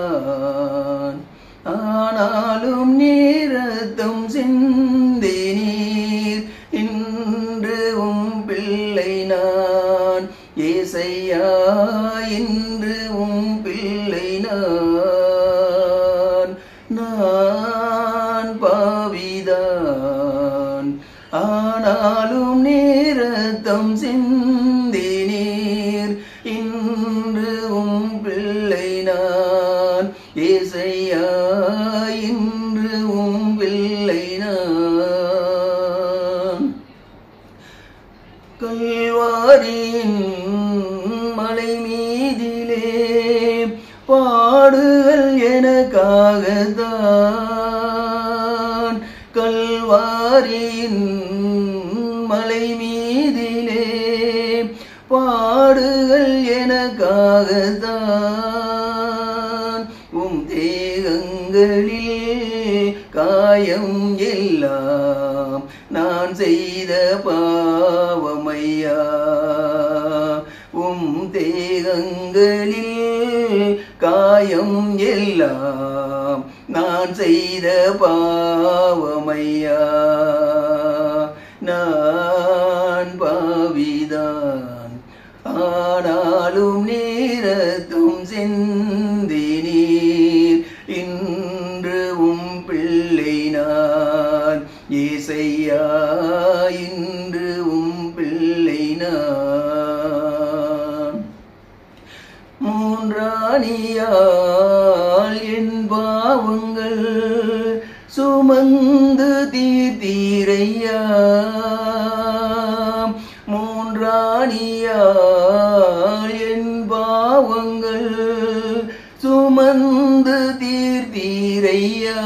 நான் ஆனாலும் நீரத்தம் சிந்தி நீர் இன்று உம் பிள்ளை நான் ஏசையா இன்று உம் பிள்ளை நான் நான் பாவிதான் ஆனாலும் நேரத்தம் சிந்தி நீர் இன்று உம் பிள்ளை நான் ஏசையா இன்று உம் பிள்ளை நான் கல்வாரியின் மலை மீதிலே பாடுகள் எனக்காகத்தான் கல்வாரியின் மலை மீதிலே பாடுகள் எனக்காகத்தான் உம் தேகங்களில் காயம் எல்லாம் நான் செய்த பாவமையா உம் தேகங்களில் காயம் எல்லாம் நான் செய்த பாவமையா நான் பாவிதான் ஆனாலும் நீரத்தும் சிந்தி நீர் இன்று உம் பிள்ளை நான் ஏசையா இன்று உம் பிள்ளை நான் மூன்றாணியால் என் பாவங்கள் சுமந்து தீர்த்தீரையா மூன்றாணியால் என் பாவங்கள் சுமந்து தீர்த்தீரையா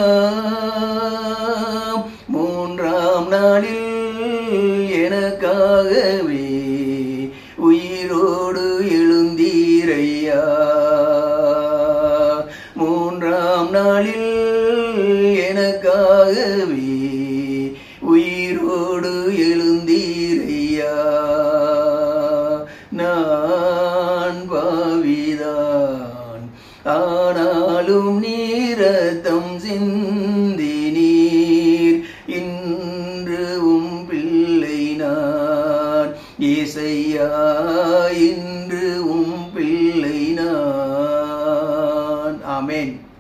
மூன்றாம் நாளில் எனக்காகவே உயிரோடு எழுந்தீரையா மூன்றாம் நாளில் எனக்காகவே உயிரோடு எழுந்தீரையா நான் பாவிதான் ஆனாலும் நீரத்தம் சிந்தி நீர் இன்று உம் பிள்ளை நான் இசையா இன்று உம் பிள்ளை நான் ஆமென்